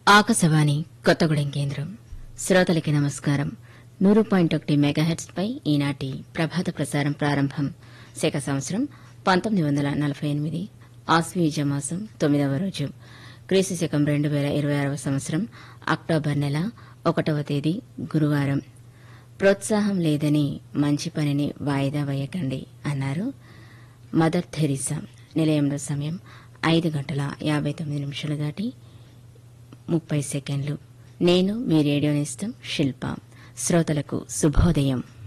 ఆకాశవాణి కొత్తగూడెం కేంద్రం శ్రోతలకి నమస్కారం నూరు పాయింట్ ఒకటి మెగాహెట్స్ పై ఈనాటి ప్రభాత ప్రసారం ప్రారంభం శక సంవత్సరం పంతొమ్మిది వందల నలభై ఎనిమిది ఆశ్వీజ మాసం తొమ్మిదవ రోజు క్రీస్తు శకం రెండు వేల ఇరవై ఆరవ సంవత్సరం అక్టోబర్ నెల ఒకటవ తేదీ గురువారం ప్రోత్సాహం లేదని మంచి పనిని వాయిదా వేయకండి అన్నారు మదర్ థెరిసా నిలయంలో సమయం ఐదు గంటల యాభై తొమ్మిది నిమిషాలు దాటి ముప్పై సెకండ్లు నేను మీ రేడియో నేస్తం శిల్ప శ్రోతలకు శుభోదయం